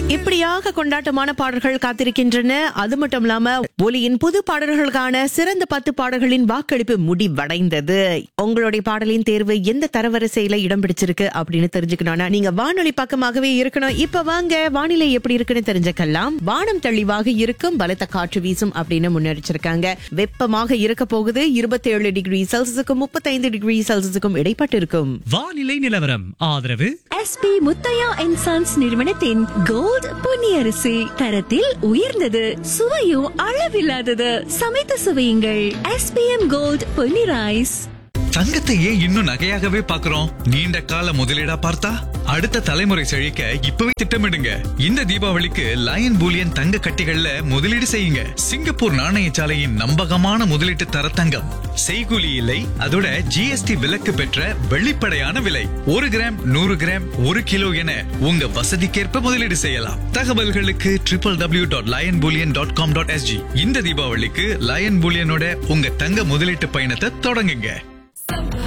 இப்படியாக கொண்டாட்டமான பாடல்கள் காத்திருக்கின்றன அது மட்டும் இல்லாம ஒலியின் புது பாடல்களுக்கான சிறந்த பத்து பாடல்களின் வாக்களிப்பு முடிவடைந்தது உங்களுடைய பாடலின் தேர்வு எந்த தரவரிசையில இடம் பிடிச்சிருக்கு அப்படின்னு தெரிஞ்சுக்கணும்னா நீங்க வானொலி பக்கமாகவே இருக்கணும் இப்ப வாங்க வானிலை எப்படி இருக்குன்னு தெரிஞ்சுக்கலாம் வானம் தெளிவாக இருக்கும் பலத்த காற்று வீசும் அப்படின்னு முன்னெச்சரிக்காங்க வெப்பமாக இருக்க போகுது இருபத்தி ஏழு டிகிரி செல்சியஸுக்கும் முப்பத்தைந்து டிகிரி செல்சியஸுக்கும் இடைப்பட்டு இருக்கும் வானிலை நிலவரம் ஆதரவு எஸ்பி முத்தையா அண்ட் சன்ஸ் நிறுவனத்தின் கோல்ட் பொன்னியரிசி தரத்தில் உயர்ந்தது சுவையும் அளவில்லாதது சமைத்து சுவையுங்கள் எஸ்பிஎம் கோல்ட் பொன்னி ரைஸ் தங்கத்தை ஏன் இன்னும் நகையாகவே பார்க்கிறோம் நீண்ட கால முதலீடா பார்த்தா அடுத்த தலைமுறை செழிக்க இப்பவே திட்டமிடுங்க இந்த தீபாவளிக்கு லயன் பூலியன் தங்க கட்டிகள்ல முதலீடு செய்யுங்க சிங்கப்பூர் நாணயசாலையின் நம்பகமான முதலீட்டு தர தங்கம் செய்கூலி இல்லை அதோட ஜிஎஸ்டி விலக்கு பெற்ற வெளிப்படையான விலை ஒரு கிராம் நூறு கிராம் ஒரு கிலோ என உங்க வசதிக்கேற்ப முதலீடு செய்யலாம் தகவல்களுக்கு triple W dot lion bullion dot com dot SG இந்த தீபாவளிக்கு லயன் பூலியனோட உங்க தங்க முதலீட்டு பயணத்தை தொடங்குங்க